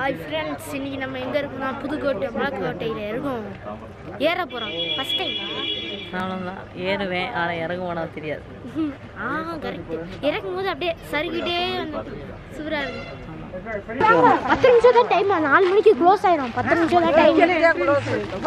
Hi friends இன்னைக்கு நம்ம எங்கே இருக்கோம்னா புதுக்கோட்டை மலைக்கோட்டையில் இருக்கோம் ஏற போகிறோம் ஃபஸ்ட் டைம் அவ்வளோதான் ஏறுவேன் ஆனால் இறங்க போனால் தெரியாது ஆ கரெக்ட் இறக்கும் போது அப்படியே சறுக்கிட்டே வந்துட்டு சூப்பராக இருக்கும் பத்து நிமிஷம் தான் டைம் நாலு மணிக்கு க்ளோஸ் ஆயிரும் பத்து நிமிஷம் தான் டைம்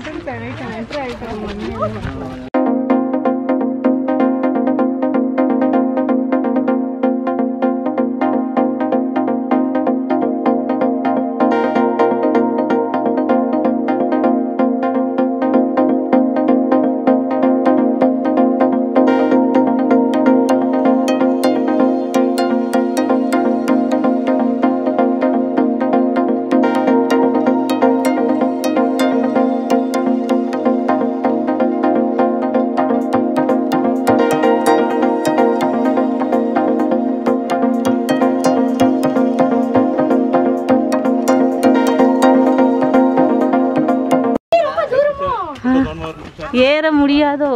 ஏற முடியாதோ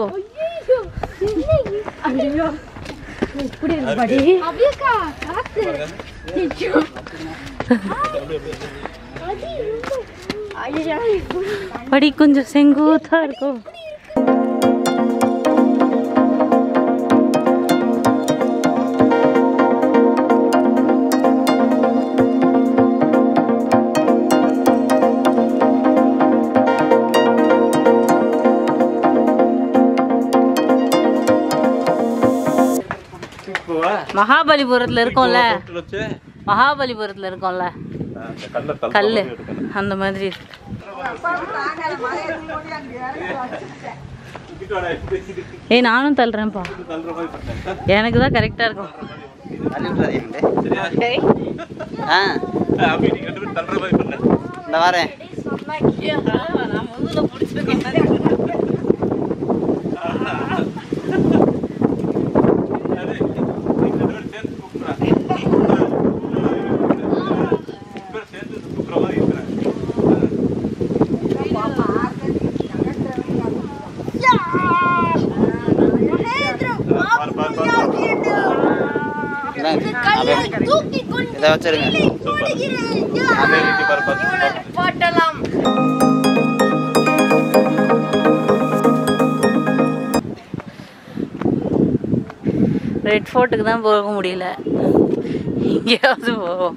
அப்படியேக்கா காத்து ஐயோ. ஐயோ. படி கொஞ்சம் செங்குத்தாக இருக்கும் மகாபலிபுரத்தில் இருக்கோம்ல மகாபலிபுரத்தில் இருக்கோம்ல கல் அந்த மாதிரி இருக்கு. ஏய் நானும் தள்ளுறேன்ப்பா எனக்கு தான் கரெக்டாக இருக்கும் ஆ இந்த வரேன் இந்தாங்க. அப்படியே இதை வச்சிருங்க போட்டலாம் ரெட் ஃபோர்ட்டுக்கு தான் போக முடியல எங்கேயாவது போவோம்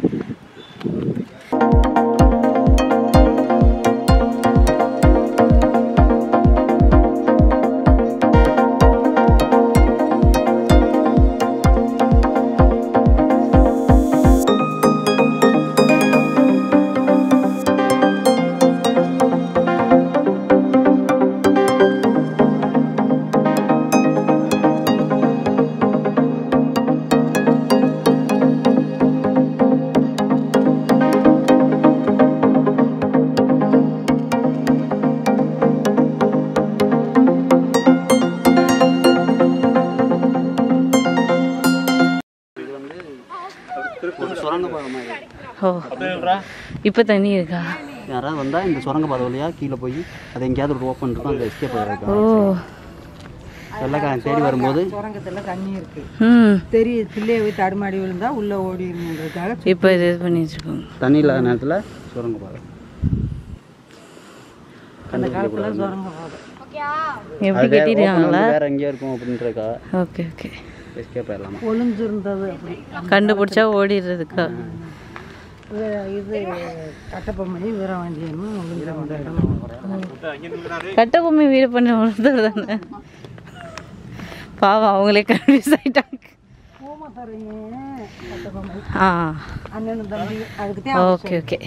ஒரு சுரங்கப்பாதை மாதிரி ஓ இப்போ தண்ணி இருக்கா யாராவது வந்தால் இந்த சுரங்கப்பாதை வழியாக கீழே போய் அது எங்கேயாவது ஒரு ஓப்பன் இருக்கும் அந்த எஸ்கேப் ஓ ஆகிருக்கும் வெள்ளைக்காரன் தேடி வரும்போது சுரங்கத்துல தண்ணி இருக்கு ம் தெரிய பிள்ளைய போய் தடுமாடி விழுந்தா உள்ள ஓடிடுங்கிறதுக்காக இப்போ இது இது பண்ணி வச்சுக்கோங்க தண்ணி இல்லாத நேரத்தில் சுரங்கப்பாதை அந்த காலத்துல சுரங்க போதும் எப்படி அது கட்டிருக்காங்களா வேற எங்கேயோ இருக்கும் அப்படின்றக்கா ஓகே ஓகே எஸ்கேப் ஆயிடலாமா ஒளிஞ்சிருந்தது அப்படி கண்டுபிடிச்சா ஓடிடுறதுக்கா வே- இது கட்டப்பொம்மணி வீரவாண்டியனும் ஒளிஞ்சிருந்த இடம் கட்டபொம்மை வீடு பண்ண ஒருத்தர் தானே பாவம் அவங்களே கன்ஃபியூஸ் ஆயிட்டாங்க பூமத்தரையே கட்டபொம்மணி ஆ அண்ணன் தம்பி அதுக்கு தான் ஓகே ஓகே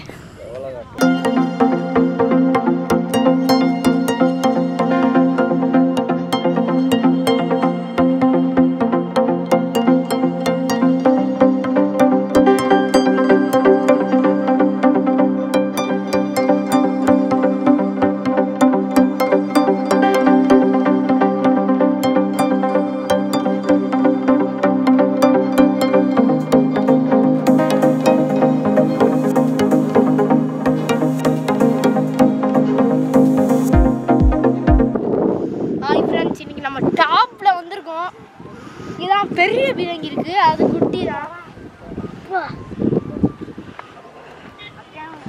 ஆ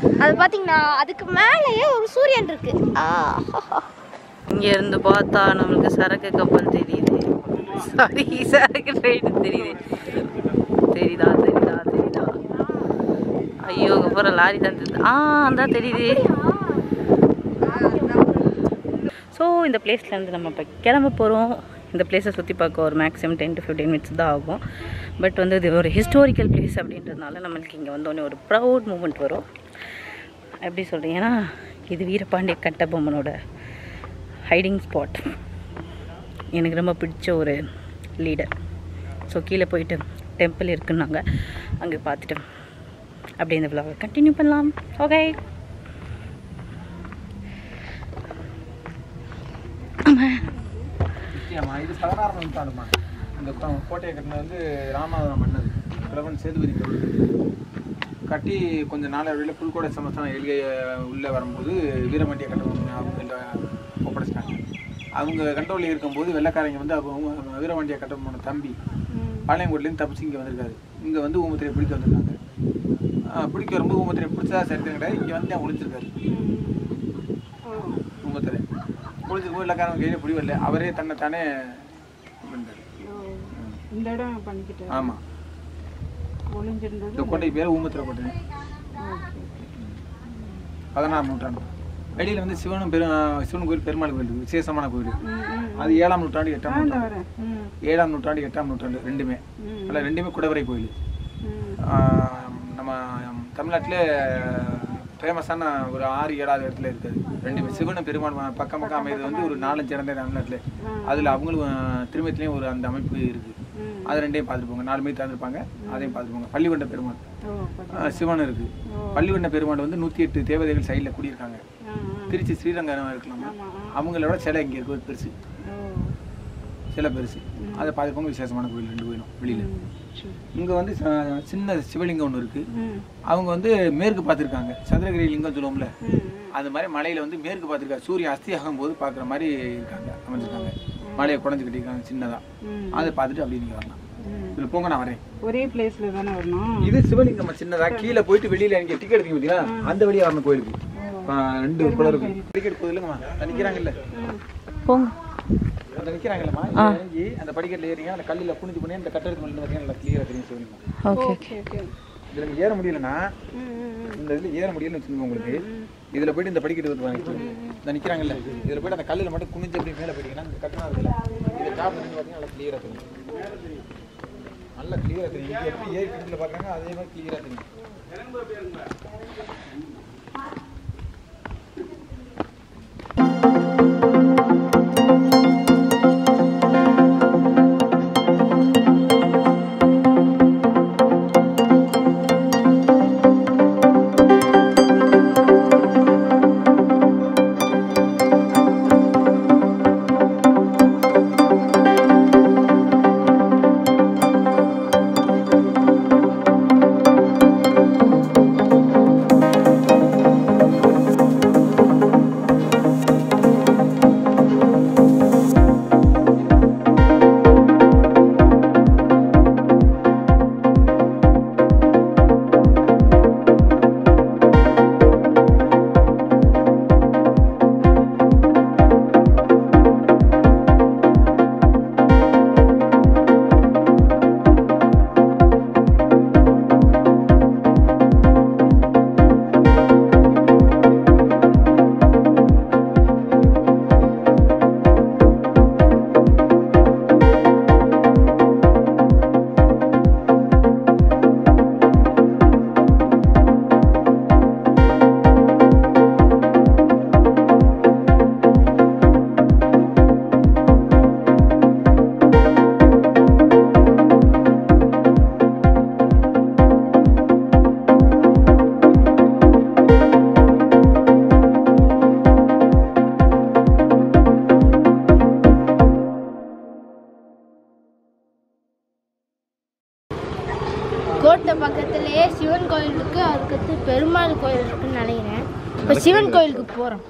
அது பார்த்தீங்கன்னா அதுக்கு மேலேயே ஒரு சூரியன் இருக்கு ஆ இங்க இருந்து பார்த்தா நம்மளுக்கு சரக்கு கப்பல் தெரியுது சாரி சரக்கு ட்ரெயின் தெரியுது தெரியுதா தெரியுதா தெரியுதா ஐயோ அப்புறம் லாரி தான் தெரியுது ஆ அந்த தெரியுது ஸோ இந்த பிளேஸ்லேருந்து நம்ம இப்போ கிளம்ப போகிறோம் இந்த பிளேஸை சுற்றி பார்க்க ஒரு maximum ten to fifteen minutes தான் ஆகும் பட் வந்து இது ஒரு ஹிஸ்டாரிக்கல் பிளேஸ் அப்படின்றதுனால நம்மளுக்கு இங்கே வந்தோடனே ஒரு ப்ரௌட் மூமெண்ட் வரும் எப்படி சொல்கிறீங்கன்னா இது வீரபாண்டிய கட்டபொம்மனோட ஹைடிங் ஸ்பாட் எனக்கு ரொம்ப பிடிச்ச ஒரு லீடர் ஸோ கீழே போயிட்டு டெம்பிள் இருக்குன்னாங்க அங்கே பார்த்துட்டு அப்படியே இந்த விழாவை கண்டினியூ பண்ணலாம் ஓகே நிச்சயமா இது பதினாறாம் நூற்றாண்டுமா இந்த கோ- கோட்டையை கட்டினது வந்து ராமநாதபுரம் மன்னர் கிழவன் சேதுபதி கவுண்டர் கட்டி கொஞ்ச நாள் வழியில் புல்கோடை சமஸ்தானம் எல்கை உள்ளே வரும்போது வீரமண்டிய கட்டபொம்மன் அவங்கள்ட்ட ஒப்படைச்சிட்டாங்க அவங்க கண்ட்ரோலில் இருக்கும்போது வெள்ளைக்காரங்க வந்து அவங்க வீரமண்டிய கட்டபொம்மன் தம்பி பாளையங்கோட்லேருந்து தப்பிச்சு இங்கே வந்திருக்காரு இங்கே வந்து ஊமத்திரையை பிடிக்க வந்திருக்காங்க ஆஹ் பிடிக்க வரும்போது ஊமத்திரையை பிடிச்சதா சரித்திரம் கிடையாது இங்கே வந்து தான் ஒளிஞ்சிருக்காரு ஊமத்திரை ஒளிஞ்சிருக்கும் வெள்ளைக்காரங்க கையில் பிடி வரல அவரே தன்னை தானே பண்ணிட்டாரு. இந்த இடம் பண்ணிக்கிட்டு ஆமா ஒளிஞ்சிருந்தது இந்த கோட்டை பேர் ஊமத்திரை கோட்டை பதினாறாம் நூற்றாண்டு வெளியில வந்து சிவனும் பெரு சிவன் கோயில் பெருமாள் கோயில் இருக்கு விசேஷமான கோயில் அது ஏழாம் நூற்றாண்டு எட்டாம் நூற்றாண்டு வரேன் ம் ஏழாம் நூற்றாண்டு எட்டாம் நூற்றாண்டு ரெண்டுமே அதில் ரெண்டுமே குடவரை கோயில் ம் ஆஹ் நம்ம தமிழ்நாட்டில் ஃபேமஸான ஒரு ஆறு ஏழாவது இடத்துல இருக்குது ரெண்டுமே சிவனும் பெருமாள் ம- பக்கம் பக்கம் அமைகிறது வந்து ஒரு நாலஞ்சு இடம் தான் தமிழ்நாட்டில் அதில் அவங்களும் திருமத்திலையும் ஒரு அந்த அமைப்பு இருக்குது அது ரெண்டையும் பார்த்துருப்பாங்க நாலு மீது தந்துருப்பாங்க அதையும் பார்த்துருப்பாங்க பள்ளிவண்ட பெருமாள் ஓ பட் ஆஹ் சிவன் இருக்குது பள்ளிவண்ட பெருமாள் வந்து நூற்றி எட்டு தேவதைகள் சைடில் குடியிருக்காங்க ஆ ஆ திருச்சி ஸ்ரீரங்கம் இருக்கலாமா அவங்களோட சிலை இங்கே இருக்குது பெருசு ஓ சிலை பெருசு அதை பார்த்துருப்பாங்க விசேஷமான கோயில் ரெண்டு கோயிலும் வெளியில் சரி இங்கே வந்து ச- சின்ன சிவலிங்கம் ஒன்று இருக்குது ம் அவங்க வந்து மேற்கு பார்த்துருக்காங்க சதுரகிரி லிங்கம் சொல்லுவோம்ல ம் அந்த மாதிரி மலையில வந்து மேற்கு பார்த்துருக்காங்க சூரியன் அஸ்தி ஆகும் போது பார்க்குற மாதிரி இருக்காங்க அமைஞ்சிருக்காங்க மலையை குடஞ்சு கட்டியிருக்காங்க சின்னதாக ம் அதை பார்த்துட்டு அப்படி நீங்கள் வரலாம் ம். இதில் போங்க நான் வரேன் ஒரே பிளேஸ்ல தானே வரணும் இது சிவலிங்கம் சின்னதா கீழே போயிட்டு வெளியில நீங்க டிக்கெட் எடுத்தீங்க பார்த்தீங்களா அந்த வழியா வரணும் கோயிலுக்கு ஆ, ரெண்டு குளம் இருக்கு டிக்கெட் போகுது இல்லைங்கம்மா அந்த நிக்கிறாங்கல்ல போங்க அந்த நிக்கிறாங்கல்லம்மா இங்க இறங்கி அந்த படிக்கட்டில் ஏறிங்க அந்த கல்லில் புனிஞ்சு பண்ணி அந்த கட்டடத்துக்கு மேலே பார்த்தீங்கன்னா நல்லா கிளியராக தெரியும் சிவலிங்கம் ஓகே ஓகே ஓகே இதுல நீங்க ஏற முடியலன்னா ம் ம் இந்த இதுல ஏற முடியலன்னு வச்சுக்கோங்க உங்களுக்கு இதுல போயிட்டு இந்த படிக்கட்டு வந்து வாங்கிட்டு இந்த நிக்கிறாங்கல்ல இதுல போயிட்டு அந்த கல்லுல மட்டும் குனிஞ்சு அப்படி மேல போயிட்டீங்கன்னா இந்த கட்டணம் இருக்குல்ல இதை டாப் பண்ணி பார்த்தீங்கன்னா நல்லா கிளியரா தெரியும் நல்லா கிளியரா தெரியும் இங்க எப்படி ஏறி கிட்டத்தில் பார்க்குறாங்க அதே மாதிரி கிளியரா தெரியும் கோட்டை பக்கத்துலயே சிவன் கோயில் இருக்கு அதுக்கடுத்து பெருமாள் கோயில் இருக்குன்னு நினைக்கிறேன் இப்போ சிவன் கோயிலுக்கு போகிறோம்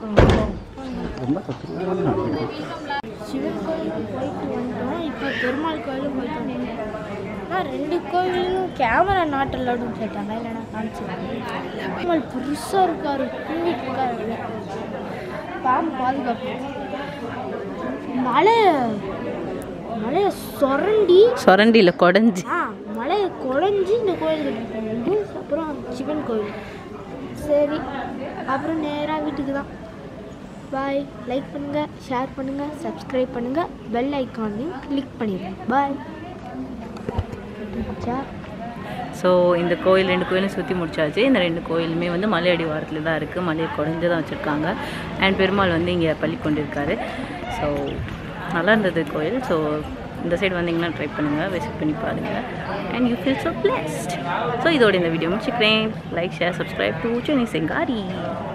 சிவன் கோயிலுக்கு போயிட்டு வந்தோம் இப்போ பெருமாள் கோயிலுக்கு போயிட்டு வந்தோம் ஆனால் ரெண்டு கோயிலும் கேமரா நாட் அலவுடுன்னு சொல்லிட்டாங்க இல்லைன்னா காமிச்சிருக்காங்க பெருசாக இருக்காரு தூங்கிட்டு இருக்காரு பாம்பு பாதுகாப்பு மலை மலையை சுரண்டி சொரண்டியில் குடஞ்சி ஆ மலையை குழஞ்சி இந்த கோயில் கட்டிருக்காங்க அப்புறம் சிவன் கோயில் சரி அப்புறம் நேராக வீட்டுக்கு தான் பாய் லைக் பண்ணுங்கள் ஷேர் பண்ணுங்கள் சப்ஸ்கிரைப் பண்ணுங்கள் பெல் ஐக்கானையும் கிளிக் பண்ணிடுங்க பாய் ஸோ இந்த கோயில் ரெண்டு கோயிலும் சுற்றி முடிச்சாச்சு இந்த ரெண்டு கோயிலுமே வந்து மலை அடிவாரத்தில் தான் இருக்குது மலையை குறைஞ்சு தான் வச்சுருக்காங்க அண்ட் பெருமாள் வந்து இங்கே பள்ளி கொண்டிருக்காரு ஸோ நல்லா இருந்தது கோயில் ஸோ இந்த சைடு வந்தீங்கன்னா ட்ரை பண்ணுங்கள் விசிட் பண்ணி பாருங்கள் and you feel so blessed so இதோட இந்த வீடியோ முடிச்சுக்கிறேன் like share subscribe to Chennai செங்காரி